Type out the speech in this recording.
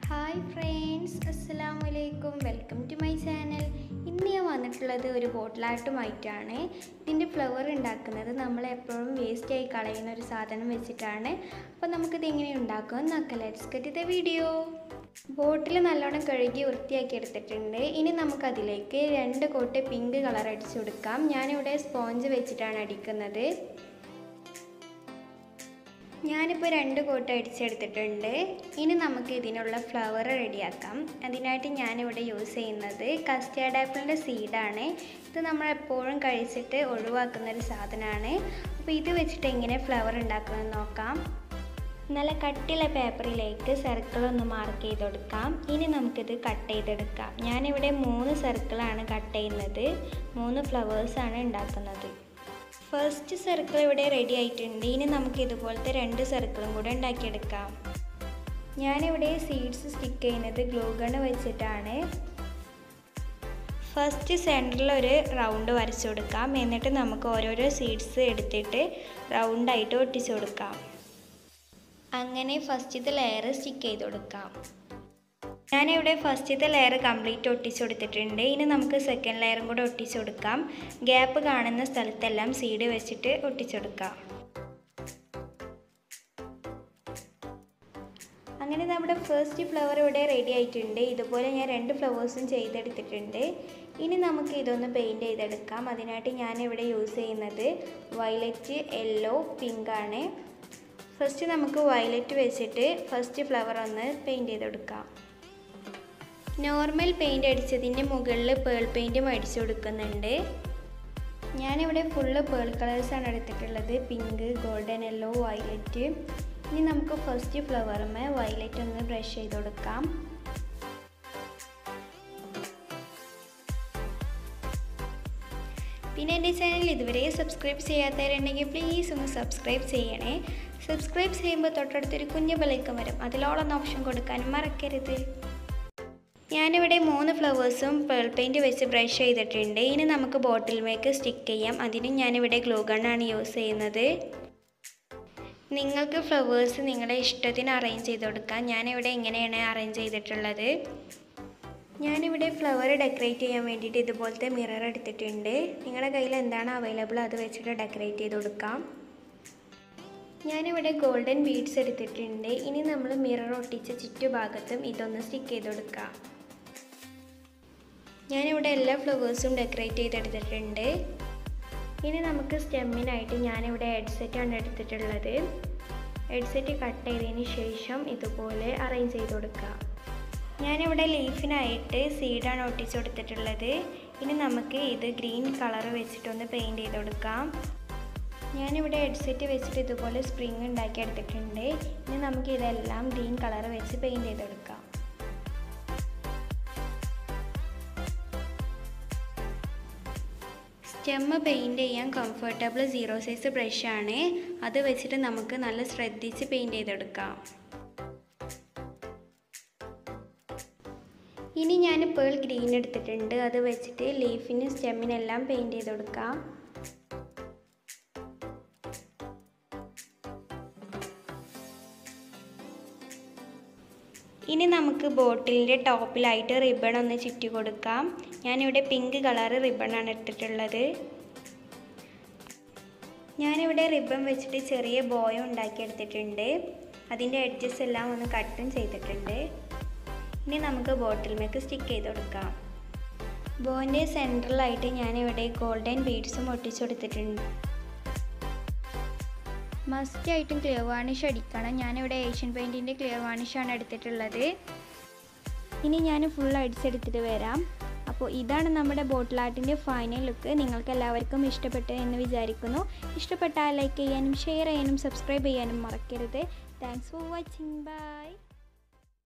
hi friends അസ്സലാമു അലൈക്കും welcome to my channel ഇന്ന് ഞാൻ വന്നിട്ടുള്ളത് ഒരു ബോട്ടിലാട്ടുമായിട്ടാണ് ഇതിൻ്റെ ഫ്ലവർ ഉണ്ടാക്കുന്നത് നമ്മൾ എപ്പോഴും വേസ്റ്റ് ആയി കളയുന്ന ഒരു സാധനം വെച്ചിട്ടാണ് അപ്പോൾ നമുക്കിത് എങ്ങനെ ഉണ്ടാക്കുമെന്ന് നോക്കാം let's get the video bottle നല്ലോണം കഴുകി വൃത്തിയാക്കി എടുത്തിട്ടുണ്ട് ഇനി നമുക്കതിലേക്ക് രണ്ട് കോട്ട് പിങ്ക് കളർ അടിച്ചു കൊടുക്കാം ഞാനിവിടെ സ്പോഞ്ച് വെച്ചിട്ടാണ് അടിക്കുന്നത് ഞാനിപ്പോൾ രണ്ട് കോട്ട് അടിച്ചെടുത്തിട്ടുണ്ട് ഇനി നമുക്ക് ഇതിനുള്ള ഫ്ലവർ റെഡിയാക്കാം അതിനായിട്ട് ഞാനിവിടെ യൂസ് ചെയ്യുന്നത് കസ്റ്റാർഡ് ആപ്പിളിൻ്റെ സീഡാണ് ഇത് നമ്മൾ എപ്പോഴും കഴിച്ചിട്ട് ഒഴിവാക്കുന്ന ഒരു സാധനമാണ് അപ്പോൾ ഇത് വെച്ചിട്ട് എങ്ങനെ ഫ്ലവർ ഉണ്ടാക്കുമെന്ന് നോക്കാം നല്ല കട്ടിയുള്ള പേപ്പറിലേക്ക് സർക്കിൾ ഒന്ന് മാർക്ക് ചെയ്ത് കൊടുക്കാം ഇനി നമുക്കിത് കട്ട് ചെയ്തെടുക്കാം ഞാനിവിടെ മൂന്ന് സർക്കിളാണ് കട്ട് ചെയ്യുന്നത് മൂന്ന് ഫ്ലവേഴ്സാണ് ഉണ്ടാക്കുന്നത് ഫസ്റ്റ് സർക്കിൾ ഇവിടെ റെഡി ആയിട്ടുണ്ട് ഇനി നമുക്ക് ഇതുപോലത്തെ രണ്ട് സർക്കിളും കൂടെ ഉണ്ടാക്കിയെടുക്കാം ഞാനിവിടെ സീഡ്സ് സ്റ്റിക്ക് ചെയ്യുന്നത് ഗ്ലൂ ഗൺ വെച്ചിട്ടാണ് ഫസ്റ്റ് സെൻറ്ററിൽ ഒരു റൗണ്ട് വരച്ചു കൊടുക്കാം എന്നിട്ട് നമുക്ക് ഓരോരോ സീഡ്സ് എടുത്തിട്ട് റൗണ്ടായിട്ട് ഒട്ടിച്ചു കൊടുക്കാം അങ്ങനെ ഫസ്റ്റത്തെ ലെയർ സ്റ്റിക്ക് ചെയ്ത് കൊടുക്കാം ഞാനിവിടെ ഫസ്റ്റത്തെ ലെയർ കംപ്ലീറ്റ് ഒട്ടിച്ചു കൊടുത്തിട്ടുണ്ട് ഇനി നമുക്ക് സെക്കൻഡ് ലെയറും കൂടെ ഒട്ടിച്ചു കൊടുക്കാം ഗ്യാപ്പ് കാണുന്ന സ്ഥലത്തെല്ലാം സീഡ് വെച്ചിട്ട് ഒട്ടിച്ചെടുക്കാം അങ്ങനെ നമ്മുടെ ഫസ്റ്റ് ഫ്ലവർ ഇവിടെ റെഡി ആയിട്ടുണ്ട് ഇതുപോലെ ഞാൻ രണ്ട് ഫ്ലവേഴ്സും ചെയ്തെടുത്തിട്ടുണ്ട് ഇനി നമുക്ക് ഇതൊന്ന് പെയിൻറ്റ് ചെയ്തെടുക്കാം അതിനായിട്ട് ഞാനിവിടെ യൂസ് ചെയ്യുന്നത് വയലറ്റ് യെല്ലോ പിങ്ക് ആണ് ഫസ്റ്റ് നമുക്ക് വയലറ്റ് വെച്ചിട്ട് ഫസ്റ്റ് ഫ്ലവർ ഒന്ന് പെയിൻറ്റ് ചെയ്തെടുക്കാം നോർമൽ പെയിൻ്റ് അടിച്ചതിൻ്റെ മുകളിൽ പേൾ പെയിൻറ്റും അടിച്ചു കൊടുക്കുന്നുണ്ട് ഞാനിവിടെ ഫുള്ള് പേൾ കളേഴ്സാണ് എടുത്തിട്ടുള്ളത് പിങ്ക് ഗോൾഡൻ യെല്ലോ വയലറ്റ് ഇനി നമുക്ക് ഫസ്റ്റ് ഫ്ലവറുമേ വയലറ്റ് ഒന്ന് ബ്രഷ് ചെയ്ത് കൊടുക്കാം പിന്നെ എൻ്റെ ചാനൽ ഇതുവരെ സബ്സ്ക്രൈബ് ചെയ്യാത്തവരുണ്ടെങ്കിൽ പ്ലീസ് ഒന്ന് സബ്സ്ക്രൈബ് ചെയ്യണേ സബ്സ്ക്രൈബ് ചെയ്യുമ്പോൾ തൊട്ടടുത്തൊരു കുഞ്ഞു ബെലൈക്കം വരും അതിലോളം ഓപ്ഷൻ കൊടുക്കാനും മറക്കരുത് ഞാനിവിടെ മൂന്ന് ഫ്ലവേഴ്സും പേൾ പെയിൻറ്റ് വെച്ച് ബ്രഷ് ചെയ്തിട്ടുണ്ട് ഇനി നമുക്ക് ബോട്ടിൽമേക്ക് സ്റ്റിക്ക് ചെയ്യാം അതിന് ഞാനിവിടെ ഗ്ലൂ ഗണ്ണാണ് യൂസ് ചെയ്യുന്നത് നിങ്ങൾക്ക് ഫ്ലവേഴ്സ് നിങ്ങളുടെ ഇഷ്ടത്തിന് അറേഞ്ച് ചെയ്ത് കൊടുക്കാം ഞാനിവിടെ ഇങ്ങനെയാണ് അറേഞ്ച് ചെയ്തിട്ടുള്ളത് ഞാനിവിടെ ഫ്ലവർ ഡെക്കറേറ്റ് ചെയ്യാൻ വേണ്ടിയിട്ട് ഇതുപോലത്തെ മിറർ എടുത്തിട്ടുണ്ട് നിങ്ങളുടെ കയ്യിൽ എന്താണ് അവൈലബിൾ അത് വെച്ചിട്ട് ഡെക്കറേറ്റ് ചെയ്ത് കൊടുക്കാം ഞാനിവിടെ ഗോൾഡൻ ബീഡ്സ് എടുത്തിട്ടുണ്ട് ഇനി നമ്മൾ മിറർ ഒട്ടിച്ച ചുറ്റുഭാഗത്തും ഇതൊന്ന് സ്റ്റിക്ക് ചെയ്ത് കൊടുക്കാം ഞാനിവിടെ എല്ലാ ഫ്ലവേഴ്സും ഡെക്കറേറ്റ് ചെയ്തെടുത്തിട്ടുണ്ട് ഇനി നമുക്ക് സ്റ്റെമ്മിനായിട്ട് ഞാനിവിടെ ഹെഡ്സെറ്റാണ് എടുത്തിട്ടുള്ളത് ഹെഡ്സെറ്റ് കട്ട് ചെയ്തതിന് ശേഷം ഇതുപോലെ അറേഞ്ച് ചെയ്ത് കൊടുക്കുക ഞാനിവിടെ ലീഫിനായിട്ട് സീഡാണ് ഒട്ടിച്ചു കൊടുത്തിട്ടുള്ളത് ഇനി നമുക്ക് ഇത് ഗ്രീൻ കളർ വെച്ചിട്ടൊന്ന് പെയിൻറ്റ് ചെയ്ത് കൊടുക്കാം ഞാനിവിടെ ഹെഡ്സെറ്റ് വെച്ചിട്ട് ഇതുപോലെ സ്പ്രിങ് ഉണ്ടാക്കി എടുത്തിട്ടുണ്ട് ഇനി നമുക്ക് ഇതെല്ലാം ഗ്രീൻ കളർ വെച്ച് പെയിൻറ്റ് ചെയ്തെടുക്കാം സ്റ്റെമ്മ് പെയിൻറ്റ് ചെയ്യാൻ കംഫർട്ടബിൾ സീറോ സൈസ് ബ്രഷാണ് അത് വെച്ചിട്ട് നമുക്ക് നല്ല ശ്രദ്ധിച്ച് പെയിൻറ്റ് ചെയ്തെടുക്കാം ഇനി ഞാൻ പേൾ ഗ്രീൻ എടുത്തിട്ടുണ്ട് അത് വെച്ചിട്ട് ലീഫിനും സ്റ്റെമ്മിനെല്ലാം പെയിൻറ്റ് ചെയ്ത് കൊടുക്കാം ഇനി നമുക്ക് ബോട്ടിലിൻ്റെ ടോപ്പിലായിട്ട് റിബൺ ഒന്ന് ചുറ്റി കൊടുക്കാം ഞാനിവിടെ പിങ്ക് കളർ റിബണാണ് എടുത്തിട്ടുള്ളത് ഞാനിവിടെ റിബൺ വെച്ചിട്ട് ചെറിയ ബോയം ഉണ്ടാക്കിയെടുത്തിട്ടുണ്ട് അതിൻ്റെ എഡ്ജസ് എല്ലാം ഒന്ന് കട്ടും ചെയ്തിട്ടുണ്ട് ഇനി നമുക്ക് ബോട്ടിൽമേക്ക് സ്റ്റിക്ക് ചെയ്ത് കൊടുക്കാം ബോൻ്റെ സെൻട്രലായിട്ട് ഞാനിവിടെ ഗോൾഡൻ ബീഡ്സും ഒട്ടിച്ചു കൊടുത്തിട്ടുണ്ട് മസ്റ്റായിട്ടും ക്ലിയർ വാണിഷ് അടിക്കണം ഞാനിവിടെ ഏഷ്യൻ പെയിൻറ്റിൻ്റെ ക്ലിയർ വാണിഷാണ് എടുത്തിട്ടുള്ളത് ഇനി ഞാൻ ഫുൾ അടിച്ചെടുത്തിട്ട് വരാം അപ്പോൾ ഇതാണ് നമ്മുടെ ബോട്ടിൽ ആർട്ടിൻ്റെ ഫൈനൽ ലുക്ക് നിങ്ങൾക്ക് എല്ലാവർക്കും ഇഷ്ടപ്പെട്ടു എന്ന് വിചാരിക്കുന്നു ഇഷ്ടപ്പെട്ടാൽ ലൈക്ക് ചെയ്യാനും ഷെയർ ചെയ്യാനും സബ്സ്ക്രൈബ് ചെയ്യാനും മറക്കരുത് താങ്ക്സ് ഫോർ വാച്ചിങ് ബൈ